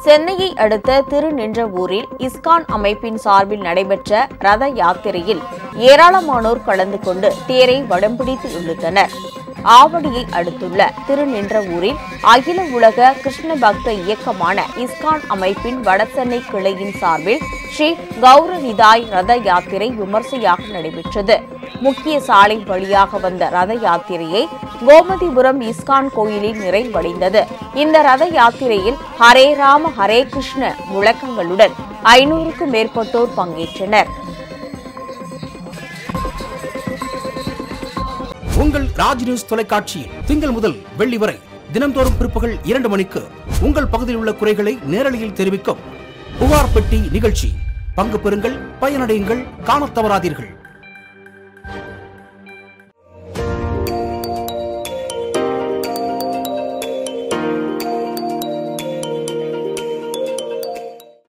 சென்னையை அடுத்த திருநின்றவூரில் இஸ்கான் அமைப்பின் சார்பில் நடைபெற்ற ரத யாத்திரையில் ஏராளமானோர் கலந்து கொண்டு தேரை வடம்பிடித்து இழுத்தனர் ஆவடியை அடுத்துள்ள திருநின்றவூரில் அகில உலக கிருஷ்ண பக்த இயக்கமான இஸ்கான் அமைப்பின் வடசென்னை கிளையின் சார்பில் ஸ்ரீ கௌரவிதாய் ரத யாத்திரை விமர்சையாக நடைபெற்றது முக்கிய சாலை வழியாக வந்த ரத யாத்திரையை கோமதிபுரம் இஸ்கான் கோயிலில் நிறைவடைந்தது இந்த ரத யாத்திரையில் ஹரே ராம ஹரே கிருஷ்ண முழக்கங்களுடன் ஐநூறுக்கும் மேற்பட்டோர் பங்கேற்றனர் உங்கள் ராஜ் நியூஸ் தொலைக்காட்சியில் திங்கள் முதல் வெள்ளி வரை தினம்தோறும் பிற்பகல் இரண்டு மணிக்கு உங்கள் பகுதியில் உள்ள குறைகளை நேரலையில் தெரிவிக்கும் புகார் பெட்டி நிகழ்ச்சி பங்கு பெறுங்கள் பயனடையுங்கள் காணத் தவறாதீர்கள்